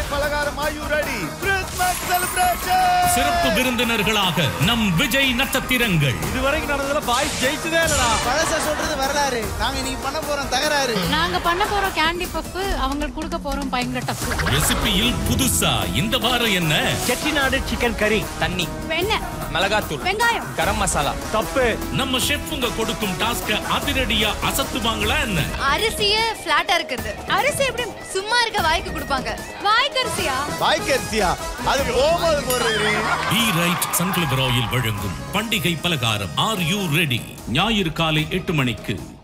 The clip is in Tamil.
பலகாரம் are you ready Christmas celebration சிறப்பு விருந்தினர்களாக நம் விஜய் நட்சத்திரங்கள் இதுவரைக்கும் நடந்ததுல பாய் ஜெயிச்சதே இல்லடா பழச சொல்றது வரலாறு நாங்க இன்னைக்கு பண்ண போறோம் தகராறு நாங்க பண்ண போறோம் கேண்டி பஃப் அவங்களுக்கு கொடுக்க போறோம் பயங்கர டஃப் ரெசிபியில் புதுசா இந்த வாரம் என்ன செட்டிநாடு சிக்கன் கறி தண்ணி வெண்ணெய் மிளகாத்தூள் வெங்காயம் கரம் மசாலா தப்பு நம்ம ஷெஃப்ங்க கொடுக்கும் டாஸ்க அதிரடியா அசத்துவாங்களா என்ன அரிசியே பிளாட்டா இருக்குது அரிசி எப்படி சும்மா இருக்க வாய்க்கு கொடுப்பாங்க வாய்க்கு அரிசியா வாய்க்கரிசியா அது போகும்போது போடுறது பி ரைட் சன்ஃபிளவர் ஆயில் வழங்கும் பண்டிகை பலகாரம் ஆர் யூ ரெடி ஞாயிறு காலை எட்டு மணிக்கு